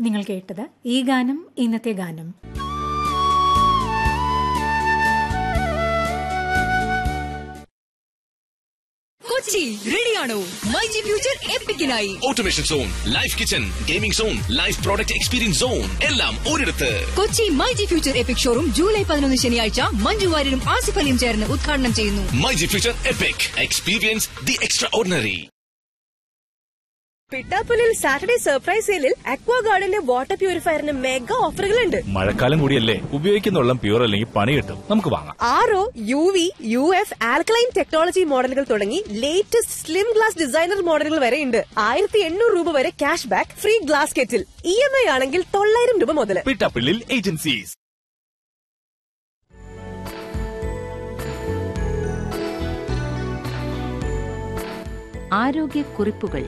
നിങ്ങൾ കേട്ടത് ഈ ഗാനം ഇന്നത്തെ ഗാനം കൊച്ചി റെഡിയാണോ മൈ ജി ഫ്യൂച്ചർ എപ്പിക്കിനായി automation zone life kitchen gaming zone life product experience zone എല്ലാം ഒരിടത്ത് Kochi my G future epic showroom July പതിനൊന്ന് ശനിയാഴ്ച മഞ്ജു വാര്യരും ആസിഫ് അലിയും ചേർന്ന് ഉദ്ഘാടനം ചെയ്യുന്നു my G future epic experience the extraordinary പിട്ടാപ്പുലിൽ സാറ്റർഡേ സർപ്രൈസ് സെയിലിൽ അക്വാ ഗാർഡന്റെ വാട്ടർ പ്യൂരിഫയറിന് മെഗാ ഓഫറുകളുണ്ട് മഴക്കാലം കൂടിയല്ലേ ഉപയോഗിക്കുന്ന വെള്ളം പ്യൂർ അല്ലെങ്കിൽ പണി കിട്ടും നമുക്ക് വാങ്ങാം R O U V U F alkaline technology മോഡലുകൾ തുടങ്ങി ലേറ്റസ്റ്റ് സ്ലിം ഗ്ലാസ് ഡിസൈനർ മോഡലുകൾ വരെ ഉണ്ട് ആയിരത്തി എണ്ണൂറ് രൂപ വരെ cashback free glass kettle E M I ആണെങ്കിൽ തൊള്ളായിരം രൂപ മുതൽ പിട്ടാപ്പിള്ളിൽ ഏജൻസീസ് ആരോഗ്യക്കുറിപ്പുകൾ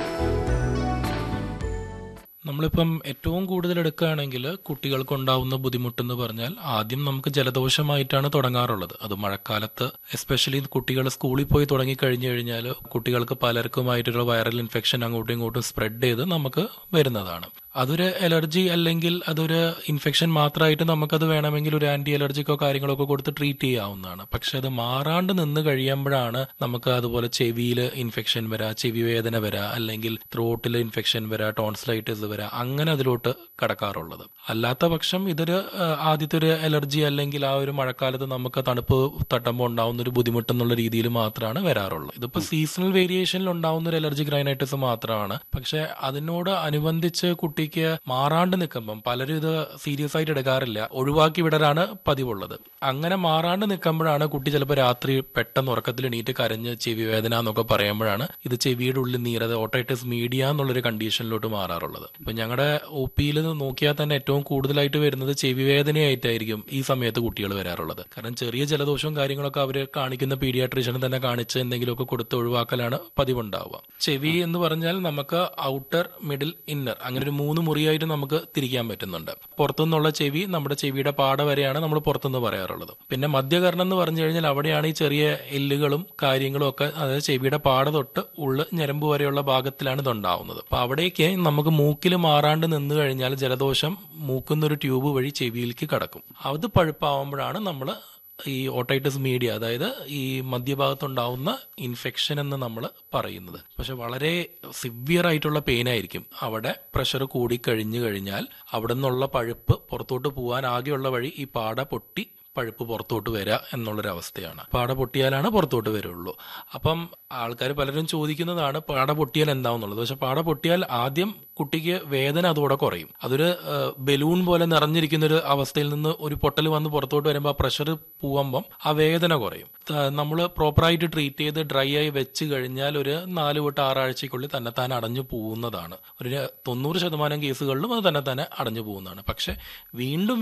നമ്മളിപ്പം ഏറ്റവും കൂടുതൽ എടുക്കുകയാണെങ്കിൽ കുട്ടികൾക്ക് ഉണ്ടാവുന്ന ബുദ്ധിമുട്ടെന്ന് പറഞ്ഞാൽ ആദ്യം നമുക്ക് ജലദോഷമായിട്ടാണ് തുടങ്ങാറുള്ളത് അത് മഴക്കാലത്ത് എസ്പെഷ്യലി കുട്ടികൾ സ്കൂളിൽ പോയി തുടങ്ങി കഴിഞ്ഞു കഴിഞ്ഞാൽ കുട്ടികൾക്ക് പലർക്കുമായിട്ടുള്ള വൈറൽ ഇൻഫെക്ഷൻ അങ്ങോട്ടും ഇങ്ങോട്ടും സ്പ്രെഡ് ചെയ്ത് നമുക്ക് വരുന്നതാണ് അതൊരു അലർജി അല്ലെങ്കിൽ അതൊരു ഇൻഫെക്ഷൻ മാത്രമായിട്ട് നമുക്കത് വേണമെങ്കിൽ ഒരു ആന്റി അലർജിക്കോ കാര്യങ്ങളൊക്കെ കൊടുത്ത് ട്രീറ്റ് ചെയ്യാവുന്നതാണ് പക്ഷെ അത് മാറാണ്ട് നിന്ന് കഴിയുമ്പോഴാണ് നമുക്ക് അതുപോലെ ചെവിയിൽ ഇൻഫെക്ഷൻ വരാ ചെവി വേദന വരാ അല്ലെങ്കിൽ ത്രോട്ടിൽ ഇൻഫെക്ഷൻ വരാ ടോൺസിലൈറ്റിസ് വരാ അങ്ങനെ അതിലോട്ട് കടക്കാറുള്ളത് അല്ലാത്ത പക്ഷം ഇതൊരു ആ, ആദ്യത്തെ ഒരു അലർജി അല്ലെങ്കിൽ ആ ഒരു മഴക്കാലത്ത് നമുക്ക് തണുപ്പ് തട്ടുമ്പോൾ ഉണ്ടാവുന്ന ഒരു ബുദ്ധിമുട്ടെന്നുള്ള രീതിയിൽ മാത്രമാണ് വരാറുള്ളത് ഇതിപ്പോ സീസണൽ വേരിയേഷനിൽ ഉണ്ടാവുന്ന ഒരു അലർജി ഗ്രൈനൈറ്റിസ് മാത്രമാണ് പക്ഷെ അതിനോട് അനുബന്ധിച്ച് കുട്ടിക്ക് മാറാണ്ട് നിൽക്കുമ്പം പലരും ഇത് സീരിയസ് ആയിട്ട് എടുക്കാറില്ല ഒഴിവാക്കി വിടലാണ് പതിവുള്ളത് അങ്ങനെ മാറാണ്ട് നിൽക്കുമ്പോഴാണ് കുട്ടി ചിലപ്പോൾ രാത്രി പെട്ടെന്ന് ഉറക്കത്തിൽ എണീറ്റ് കരഞ്ഞ് ചെവി വേദന എന്നൊക്കെ പറയുമ്പോഴാണ് ഇത് ചെവിയുടെ ഉള്ളിൽ നീരത് ഓട്ടൈറ്റിസ് മീഡിയ എന്നുള്ളൊരു കണ്ടീഷനിലോട്ട് മാറാറുള്ളത് ഇപ്പൊ ഞങ്ങളുടെ ഒ പിയിൽ നോക്കിയാൽ തന്നെ ഏറ്റവും കൂടുതലായിട്ട് വരുന്നത് ചെവി വേദനയായിട്ടായിരിക്കും ഈ സമയത്ത് കുട്ടികൾ വരാറുള്ളത് കാരണം ചെറിയ ജലദോഷവും കാര്യങ്ങളൊക്കെ അവർ കാണിക്കുന്ന പീഡിയാട്രീഷ്യനെ തന്നെ കാണിച്ച് എന്തെങ്കിലുമൊക്കെ കൊടുത്ത് ഒഴിവാക്കലാണ് പതിവുണ്ടാവുക ചെവി എന്ന് പറഞ്ഞാൽ നമുക്ക് ഔട്ടർ മിഡിൽ ഇന്നർ അങ്ങനെ ഒരു മൂന്ന് മുറിയായിട്ട് നമുക്ക് തിരിക്കാൻ പറ്റുന്നുണ്ട് പുറത്തുനിന്നുള്ള ചെവി നമ്മുടെ ചെവിയുടെ പാട വരെയാണ് നമ്മൾ പുറത്തുനിന്ന് പറയാറുള്ളത് പിന്നെ മധ്യകർണം എന്ന് പറഞ്ഞു കഴിഞ്ഞാൽ അവിടെയാണ് ഈ ചെറിയ എല്ലുകളും കാര്യങ്ങളും ഒക്കെ അതായത് ചെവിയുടെ പാട തൊട്ട് ഉള്ള് ഞരമ്പ് വരെയുള്ള ഭാഗത്തിലാണ് ഇതുണ്ടാവുന്നത് അപ്പൊ അവിടേക്ക് നമുക്ക് മൂക്കിൽ മാറാണ്ട് നിന്ന് കഴിഞ്ഞാൽ ജലദോഷം മൂക്കുന്നൊരു ട്യൂബ് വഴി ചെവിയിലേക്ക് കടക്കും അത് പഴുപ്പാവുമ്പോഴാണ് നമ്മൾ ഈ ഓട്ടൈറ്റിസ് മീഡിയ അതായത് ഈ മധ്യഭാഗത്തുണ്ടാവുന്ന ഇൻഫെക്ഷൻ എന്ന് നമ്മൾ പറയുന്നത് പക്ഷെ വളരെ സിവിയർ ആയിട്ടുള്ള പെയിൻ ആയിരിക്കും അവിടെ പ്രഷർ കൂടി കഴിഞ്ഞു കഴിഞ്ഞാൽ അവിടെ നിന്നുള്ള പഴുപ്പ് പുറത്തോട്ട് പോകാൻ ആകെയുള്ള വഴി ഈ പാട പൊട്ടി പഴുപ്പ് പുറത്തോട്ട് വരിക എന്നുള്ളൊരവസ്ഥയാണ് പാട പൊട്ടിയാലാണ് പുറത്തോട്ട് വരുള്ളൂ അപ്പം ആൾക്കാർ പലരും ചോദിക്കുന്നതാണ് പാട പൊട്ടിയാൽ എന്താവുന്നുള്ളത് പക്ഷെ പാട പൊട്ടിയാൽ ആദ്യം കുട്ടിക്ക് വേദന അതോടെ കുറയും അതൊരു ഏഹ്, ബലൂൺ പോലെ നിറഞ്ഞിരിക്കുന്ന ഒരു അവസ്ഥയിൽ നിന്ന് ഒരു പൊട്ടൽ വന്ന് പുറത്തോട്ട് വരുമ്പോൾ ആ പ്രഷർ പോവുമ്പം ആ വേദന കുറയും നമ്മൾ പ്രോപ്പറായിട്ട് ട്രീറ്റ് ചെയ്ത് ഡ്രൈ ആയി വെച്ച് കഴിഞ്ഞാൽ ഒരു നാല് തൊട്ട് ആറാഴ്ചക്കുള്ളിൽ തന്നെ താൻ അടഞ്ഞു പോകുന്നതാണ് ഒരു തൊണ്ണൂറ് ശതമാനം കേസുകളിലും അത് തന്നെ തന്നെ അടഞ്ഞു പോകുന്നതാണ് പക്ഷെ വീണ്ടും